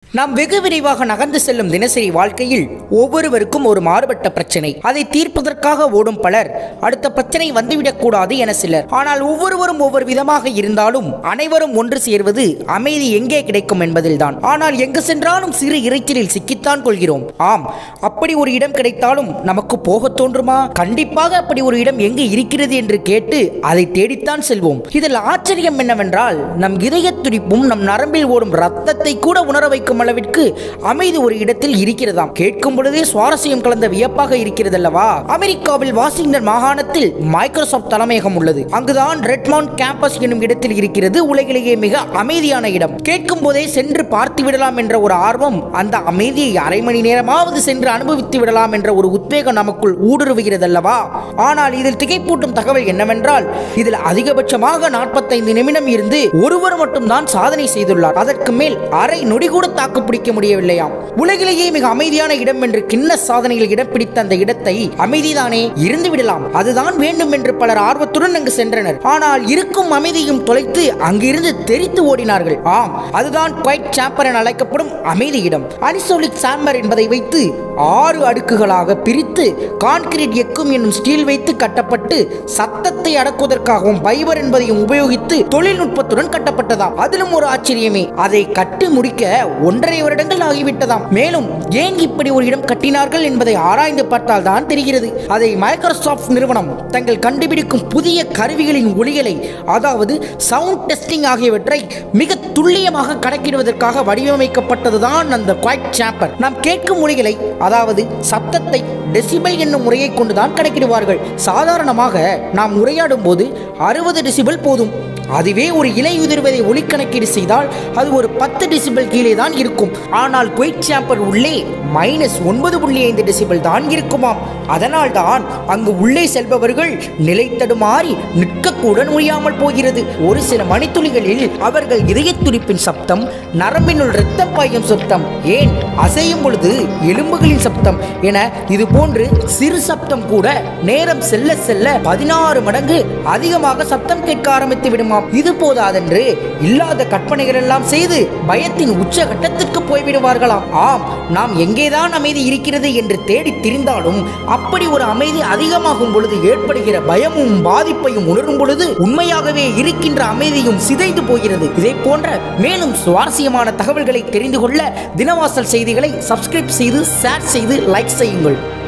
நாம் வெகு விரைவாக நகர்ந்து செல்லும் தினசரி வாழ்க்கையில் ஒவ்வொருவருக்கும் ஒரு மாறுபட்ட பிரச்சனை அதை தீர்ப்பதற்காக ஓடும் பலர் அடுத்த பிரச்சனை வந்துவிடக் கூடாது என சிலர் ஆனால் ஒவ்வொருவரும் ஒவ்வொரு விதமாக இருந்தாலும் அனைவரும் ஒன்று சேர்வது அமைதி எங்கே கிடைக்கும் என்பதில்தான் ஆனால் எங்கு சென்றாலும் சிறு இறைச்சலில் சிக்கித்தான் கொள்கிறோம் ஆம் அப்படி ஒரு இடம் கிடைத்தாலும் நமக்கு போகத் தோன்றுமா கண்டிப்பாக அப்படி ஒரு இடம் எங்கு இருக்கிறது என்று கேட்டு அதை தேடித்தான் செல்வோம் இதில் ஆச்சரியம் என்னவென்றால் நம் இதய துடிப்பும் நம் நரம்பில் ஓடும் ரத்தத்தை கூட உணர வைக்கும் அளவிற்கு அமைதி ஒரு இடத்தில் இருக்கிறதாம் கேட்கும் பொழுதே சுவாரஸ்யம் கலந்த வியப்பாக இருக்கிறதல்லவா அமெரிக்காவில் வாஷிங்டன் மாகாணத்தில் மைக்ரோசாப்ட் தலைமையகம் உள்ளது அங்குதான் ரெட்மவுண்ட் கேம்பஸ் என்னும் இடத்தில் இருக்கிறது உலகிலேயே மிக அமைதியான இடம் கேட்கும் போதே சென்று பார்த்து விடலாம் என்ற ஒரு ஆர்வம் அந்த அமைதியை அரை மணி நேரமாவது சென்று அனுபவித்து விடலாம் என்ற ஒரு உத்வேகம் நமக்குள் ஊடுருவுகிறதல்லவா ஆனால் இதில் திகைப்பூட்டும் தகவல் என்னவென்றால் இதில் அதிகபட்சமாக நாற்பத்தைந்து நிமிடம் இருந்து ஒருவர் மட்டும்தான் சாதனை செய்துள்ளார் அதற்கு மேல் அரை நொடி கூட தாக்கு பிடிக்க முடியவில்லையாம் உலகிலேயே மிக அமைதியான இடம் என்று கிண்ண சாதனையில் இடம் பிடித்த அந்த இடத்தை அமைதிதானே இருந்து விடலாம் அதுதான் வேண்டும் என்று பலர் ஆர்வத்துடன் அங்கு சென்றனர் ஆனால் இருக்கும் அமைதியும் தொலைத்து அங்கிருந்து தெரித்து ஓடினார்கள் ஆம் அதுதான் குவைட் சாப்பர் என அழைக்கப்படும் அமைதி இடம் அனிசோலிக் சாம்பர் என்பதை வைத்து ஆறு அடுக்குகளாக பிரித்து கான்கிரீட் எக்கும் என்னும் ஸ்டீல் வைத்து கட்டப்பட்டு சத்தத்தை அடக்குவதற்காகவும் பைபர் என்பதையும் உபயோகித்து தொழில்நுட்பத்துடன் கட்டப்பட்டதாம் அதிலும் ஒரு ஆச்சரியமே அதை கட்டி முடிக்க ஒன்றரை வருடங்கள் ஆகிவிட்டதாம் மேலும் ஏன் இப்படி ஒரு இடம் கட்டினார்கள் என்பதை ஆராய்ந்து பார்த்தால் தான் தெரிகிறது அதை மைக்ரோசாஃப்ட் நிறுவனம் தங்கள் கண்டுபிடிக்கும் புதிய கருவிகளின் ஒளிகளை அதாவது சவுண்ட் டெஸ்டிங் ஆகியவற்றை மிக துல்லியமாக கணக்கிடுவதற்காக வடிவமைக்கப்பட்டதுதான் அந்த குவைட் சாப்பர் நாம் கேட்கும் ஒளிகளை அதாவது சத்தத்தை டெசிபல் என்னும் முறையை கொண்டுதான் கணக்கிடுவார்கள் சாதாரணமாக நாம் உரையாடும் போது அறுபது டெசிபல் போதும் அதுவே ஒரு இலை உதிர்வதை ஒளி கணக்கீடு செய்தால் அது ஒரு பத்து டெசிபல் கீழே தான் இருக்கும் ஆனால் குவைட் சாம்பர் உள்ளே மைனஸ் ஒன்பது புள்ளி ஐந்து டெசிபல் தான் இருக்குமாம் அதனால் தான் அங்கு உள்ளே செல்பவர்கள் நிலை தடுமாறி நிற்கக்கூட முடியாமல் போகிறது ஒரு சில மணித்துளிகளில் அவர்கள் இதய துடிப்பின் சப்தம் நரம்பினுள் இரத்தம் பாயும் சப்தம் ஏன் அசையும் பொழுது எலும்புகளின் சப்தம் என இது போன்று சிறு சப்தம் கூட நேரம் செல்ல செல்ல பதினாறு மடங்கு அதிகமாக சப்தம் கேட்க ஆரம்பித்து விடுமாம் இது போதாதென்று இல்லாத கற்பனைகள் எல்லாம் செய்து பயத்தின் உச்ச கட்டத்திற்கு போய்விடுவார்களாம் ஆம் நாம் எங்கேதான் அமைதி இருக்கிறது என்று தேடி திரிந்தாலும் அப்படி ஒரு அமைதி அதிகமாகும் பொழுது ஏற்படுகிற பயமும் பாதிப்பையும் உணரும் பொழுது உண்மையாகவே இருக்கின்ற அமைதியும் சிதைந்து போகிறது இதை போன்ற மேலும் சுவாரஸ்யமான தகவல்களை தெரிந்து கொள்ள தினவாசல் செய்திகளை சப்ஸ்கிரைப் செய்து ஷேர் செய்து லைக் செய்யுங்கள்